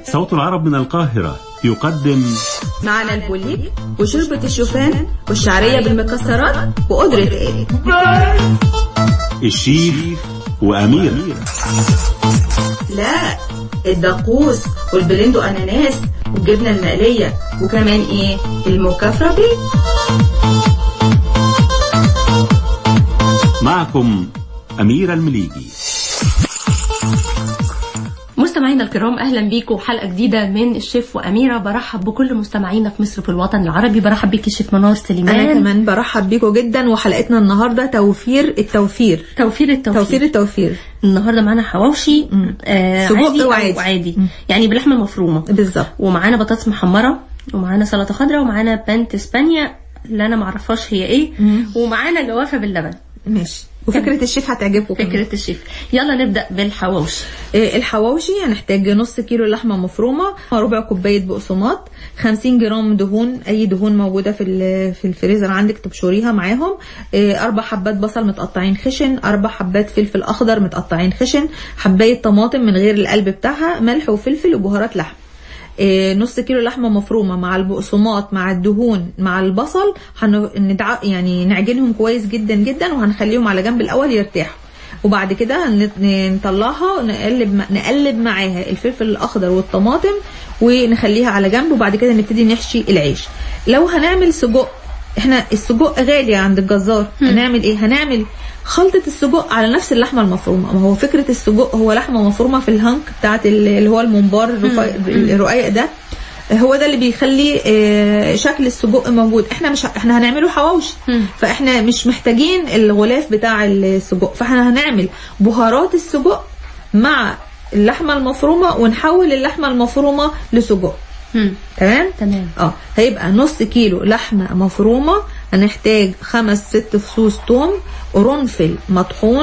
صوت العرب من القاهرة يقدم معنا البوليك وشوربة الشوفان والشعرية بالمكسرات وقدرة ايه الشيف وأمير لا الدقوس والبلندو اناناس والجبنة المقلية وكمان ايه المكفرة بيه معكم أميرة المليجي مستمعينا الكرام اهلا بيكم حلقه جديده من الشيف واميره برحب بكل مستمعينا في مصر في الوطن العربي برحب بيكي شيف منار انا سليمان كمان برحب بيكم جدا وحلقتنا النهارده توفير التوفير توفير التوفير توفير التوفير النهارده معانا حواوشي آه سجق عادي أو وعادي. عادي مم. يعني بلحمه مفرومه بالظبط ومعانا بطاطس محمره ومعانا سلطه خضراء ومعانا بانت اسبانيا اللي انا معرفهاش هي ايه مم. ومعانا جوافه باللبن ماشي وفكرة الشيف هتعجبكم كمان. فكره الشيف يلا نبدا بالحواوشي آه، الحواوشي هنحتاج نص كيلو لحمه مفرومه ربع كوبايه بقسماط 50 جرام دهون اي دهون موجوده في ال- في الفريزر عندك تبشريها معاهم آه، اربع حبات بصل متقطعين خشن اربع حبات فلفل اخضر متقطعين خشن حبايه طماطم من غير القلب بتاعها ملح وفلفل وبهارات لحم آه، نص كيلو لحمه مفرومه مع البقسماط مع الدهون مع البصل هندع... يعني نعجنهم كويس جدا جدا وهنخليهم على جنب الاول يرتاحوا وبعد كده هن- نطلعها ونقلب نقلب معاها الفلفل الاخضر والطماطم ونخليها على جنب وبعد كده نبتدي نحشي العيش لو هنعمل سجق احنا السجق غالي عند الجزار هنعمل ايه هنعمل خلطة السجق على نفس اللحمة المفرومة ما هو فكرة السجق هو لحمة مفرومة في الهنك بتاعت ال- اللي هو الممبار الرفيع- الرقيق ده هو ده اللي بيخلي آه، شكل السجق موجود احنا مش ه- احنا هنعمله حواوشي مم. فاحنا مش محتاجين الغلاف بتاع السجق فاحنا هنعمل بهارات السجق مع اللحمه المفرومه ونحول اللحمه المفرومه لسجق مم. تمام تمام اه هيبقى نص كيلو لحمه مفرومه هنحتاج خمس ست فصوص توم قرنفل مطحون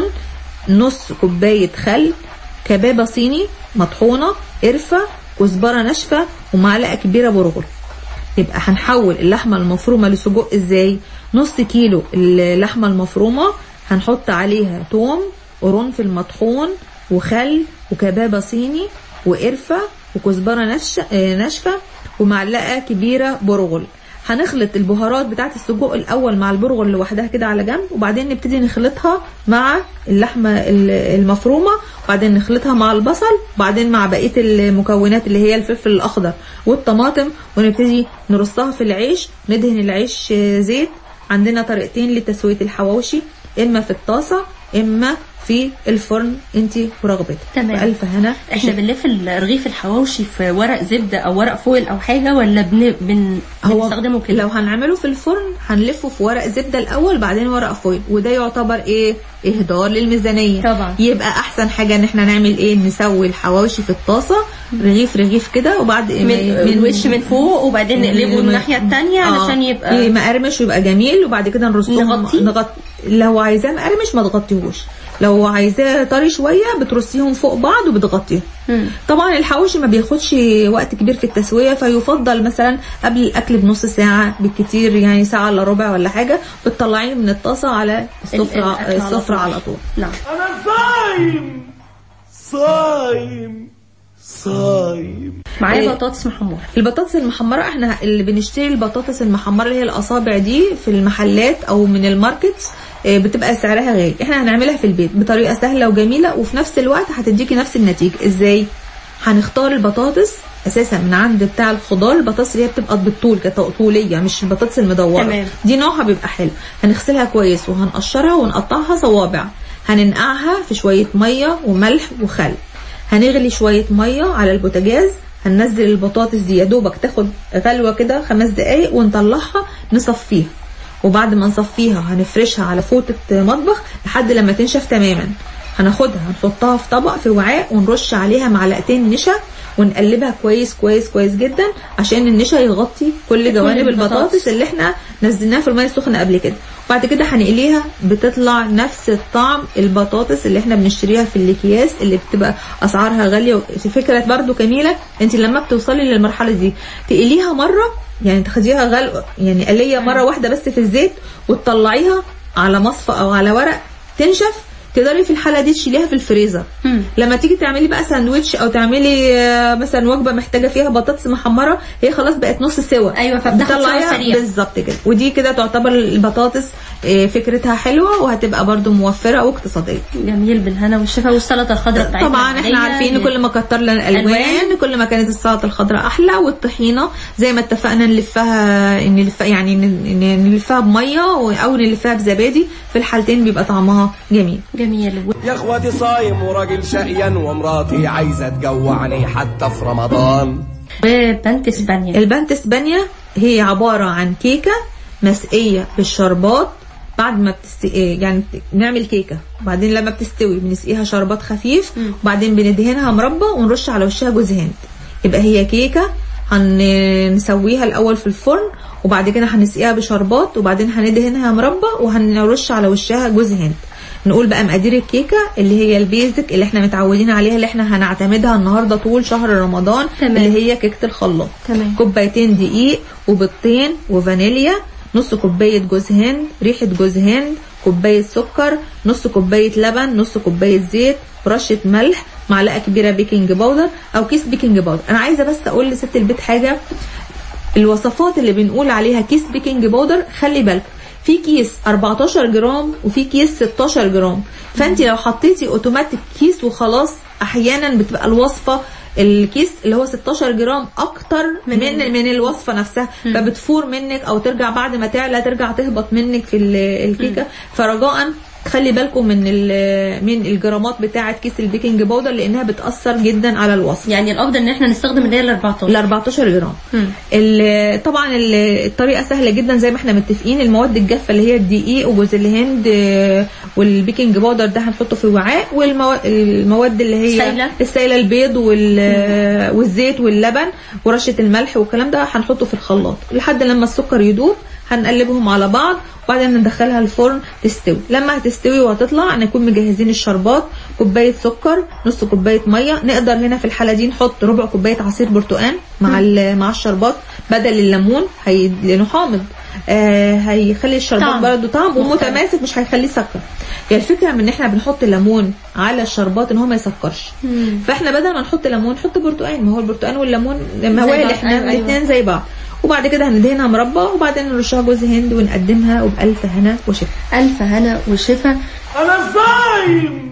نص كوبايه خل كبابه صيني مطحونه قرفه كزبره ناشفه ومعلقه كبيره برغل يبقى هنحول اللحمه المفرومه لسجق ازاي نص كيلو اللحمه المفرومه هنحط عليها توم قرنفل مطحون وخل وكبابه صيني وقرفه وكزبره نش- آه، ناشفه ومعلقه كبيره برغل هنخلط البهارات بتاعت السجق الاول مع البرغل لوحدها كده على جنب وبعدين نبتدي نخلطها مع اللحمه ال- المفرومه وبعدين نخلطها مع البصل وبعدين مع بقيه المكونات اللي هي الفلفل الاخضر والطماطم ونبتدي نرصها في العيش ندهن العيش آه، زيت عندنا طريقتين لتسويه الحواوشي اما في الطاسه اما في الفرن انت ورغبتك تمام. بألف هنا احنا بنلف رغيف الحواوشي في ورق زبده او ورق فويل او حاجه ولا بن... بن... هو بنستخدمه كده لو هنعمله في الفرن هنلفه في ورق زبده الاول بعدين ورق فويل وده يعتبر ايه اهدار للميزانيه طبعا. يبقى احسن حاجه ان احنا نعمل ايه نسوي الحواوشي في الطاسه رغيف رغيف كده وبعد من الوش من فوق وبعدين نقلبه الناحيه الثانيه علشان يبقى إيه مقرمش ويبقى جميل وبعد كده نرصهم نغطيه؟ نغط... لو عايزاه مقرمش ما تغطيهوش لو عايزاه طري شويه بترصيهم فوق بعض وبتغطيهم مم. طبعا الحواوشي ما بياخدش وقت كبير في التسويه فيفضل مثلا قبل الاكل بنص ساعه بالكتير يعني ساعه الا ربع ولا حاجه بتطلعيه من الطاسه على ال- السفره الأكل على السفره طول. على طول نعم أنا صايم صايم صايم معايا إيه. بطاطس محمره البطاطس المحمره احنا اللي بنشتري البطاطس المحمره اللي هي الاصابع دي في المحلات او من الماركت آه، بتبقى سعرها غالي احنا هنعملها في البيت بطريقه سهله وجميله وفي نفس الوقت هتديكي نفس النتيجه ازاي هنختار البطاطس اساسا من عند بتاع الخضار البطاطس اللي هي بتبقى بالطول كده طوليه مش البطاطس المدوره تمام. دي نوعها بيبقى حلو هنغسلها كويس وهنقشرها ونقطعها صوابع هننقعها في شويه ميه وملح وخل هنغلي شويه ميه على البوتاجاز هننزل البطاطس دي يا دوبك تاخد غلوه كده خمس دقايق ونطلعها نصفيها وبعد ما نصفيها هنفرشها على فوطة مطبخ لحد لما تنشف تماما هناخدها هنحطها في طبق في وعاء ونرش عليها معلقتين نشا ونقلبها كويس كويس كويس جدا عشان النشا يغطي كل جوانب البطاطس. البطاطس اللي احنا نزلناها في الميه السخنه قبل كده وبعد كده هنقليها بتطلع نفس الطعم البطاطس اللي احنا بنشتريها في الاكياس اللي بتبقى اسعارها غاليه فكره برضو جميله انت لما بتوصلي للمرحله دي تقليها مره يعني تاخديها غل يعني قليه مره واحده بس في الزيت وتطلعيها على مصفى او على ورق تنشف تقدري في الحاله دي تشيليها في الفريزر مم. لما تيجي تعملي بقى ساندوتش او تعملي آه، مثلا وجبه محتاجه فيها بطاطس محمره هي خلاص بقت نص سوا أيوة، فبتاخد سوا بتطلعيها سريع. بالظبط كده ودي كده تعتبر البطاطس آه، فكرتها حلوه وهتبقى برضو موفره واقتصاديه جميل بالهنا والشفا والسلطه الخضراء بتاعتنا طبعا احنا العادية. عارفين ان كل ما كترنا الالوان ألوان. كل ما كانت السلطه الخضراء احلى والطحينه زي ما اتفقنا نلفها نلفها يعني ن- ن- نلفها بميه و- او نلفها بزبادي في الحالتين بيبقى طعمها جميل جميل يا اخواتي صايم وراجل شقيان ومراتي عايزه تجوعني حتى في رمضان وبنت اسبانيا البنت اسبانيا هي عباره عن كيكه مسقيه بالشربات بعد ما بتست... يعني نعمل كيكه وبعدين لما بتستوي بنسقيها شربات خفيف وبعدين بندهنها مربى ونرش على وشها جوز هند يبقى هي كيكه هنسويها الاول في الفرن وبعد كده هنسقيها بشربات وبعدين هندهنها مربى وهنرش على وشها جوز هند نقول بقى مقادير الكيكه اللي هي البيزك اللي احنا متعودين عليها اللي احنا هنعتمدها النهارده طول شهر رمضان تمام. اللي هي كيكه الخلاط تمام. كوبايتين دقيق وبيضتين وفانيليا نص كوبايه جوز هند ريحه جوز هند كوبايه سكر نص كوبايه لبن نص كوبايه زيت رشه ملح معلقه كبيره بيكنج باودر او كيس بيكنج باودر انا عايزه بس اقول لست البيت حاجه الوصفات اللي بنقول عليها كيس بيكنج باودر خلي بالك في كيس 14 جرام وفي كيس 16 جرام فانت لو حطيتي اوتوماتيك كيس وخلاص احيانا بتبقى الوصفه الكيس اللي هو 16 جرام اكتر من من, من الوصفه نفسها فبتفور منك او ترجع بعد ما تعلى ترجع تهبط منك في ال- الكيكه فرجاء خلي بالكم من ال- من الجرامات بتاعه كيس البيكنج باودر لانها بتاثر جدا على الوصفه يعني الافضل ان احنا نستخدم اللي هي ال 14 ال 14 جرام مم. ال- طبعا ال- الطريقه سهله جدا زي ما احنا متفقين المواد الجافه اللي هي الدقيق وجوز الهند آه، والبيكنج باودر ده هنحطه في وعاء والمواد اللي هي سايلة. السائله البيض وال- والزيت واللبن ورشه الملح والكلام ده هنحطه في الخلاط لحد لما السكر يدوب هنقلبهم على بعض وبعدين ندخلها الفرن تستوي لما هتستوي وهتطلع نكون مجهزين الشربات كوبايه سكر نص كوبايه ميه نقدر هنا في الحاله دي نحط ربع كوبايه عصير برتقان مع ال- مع الشربات بدل الليمون هي لانه حامض آه هيخلي الشربات طعم. برضه طعم مختلف. ومتماسك مش هيخليه سكر يعني الفكره من ان احنا بنحط ليمون على الشربات ان هو ما يسكرش مم. فاحنا بدل ما نحط ليمون نحط برتقان ما هو البرتقان والليمون بعض. موالح أيوة، أيوة. الاثنين زي بعض وبعد كده هندهنها مربى وبعدين نرشها جوز هند ونقدمها وبألف هنا وشفا الف هنا وشفا انا صايم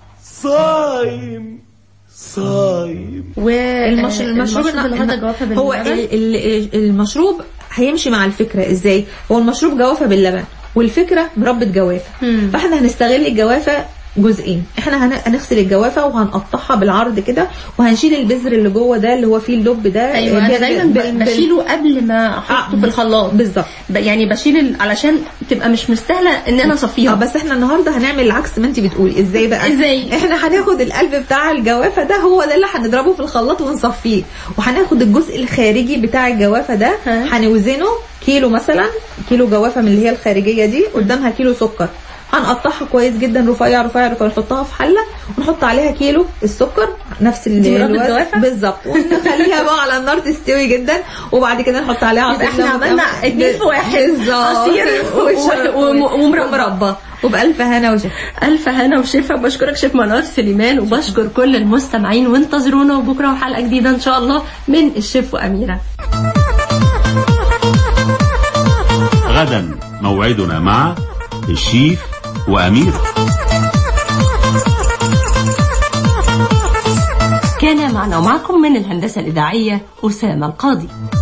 صايم صايم المش... والمشروب المشروب النهارده جوافه هو باللبن ال... ال... المشروب هيمشي مع الفكره ازاي هو المشروب جوافه باللبن والفكره مربى جوافه مم. فاحنا هنستغل الجوافه جزئين احنا هن- هنغسل الجوافه وهنقطعها بالعرض كده وهنشيل البذر اللي جوه ده اللي هو فيه اللب ده ايوه انا بذر- دايما ب- ب- ب- بشيله قبل ما احطه آه، في الخلاط بالظبط ب- يعني بشيل ال- علشان تبقى مش مستاهله ان انا اه اصفيها بس احنا النهارده هنعمل العكس ما انت بتقولي ازاي بقى ازاي؟ احنا هناخد القلب بتاع الجوافه ده هو ده اللي هنضربه في الخلاط ونصفيه وهناخد الجزء الخارجي بتاع الجوافه ده ها. هنوزنه كيلو مثلا كيلو جوافه من اللي هي الخارجيه دي قدامها كيلو سكر هنقطعها كويس جدا رفيع رفيع رفيع نحطها في حله ونحط عليها كيلو السكر نفس ال- دي مربى الوزن الجوافة؟ بالظبط ونخليها بقى على النار تستوي جدا وبعد كده نحط عليها عصير يبقى احنا ليمون. عملنا اتنين في واحد. بالظبط عصير وشرب- و- و- ومربى. ومربى وبألف هنا وشفا الف هنا وشفا بشكرك شيف منار سليمان وبشكر كل المستمعين وانتظرونا وبكره وحلقه جديده ان شاء الله من الشيف واميره غدا موعدنا مع الشيف وأمير كان معنا ومعكم من الهندسه الاذاعيه اسامه القاضي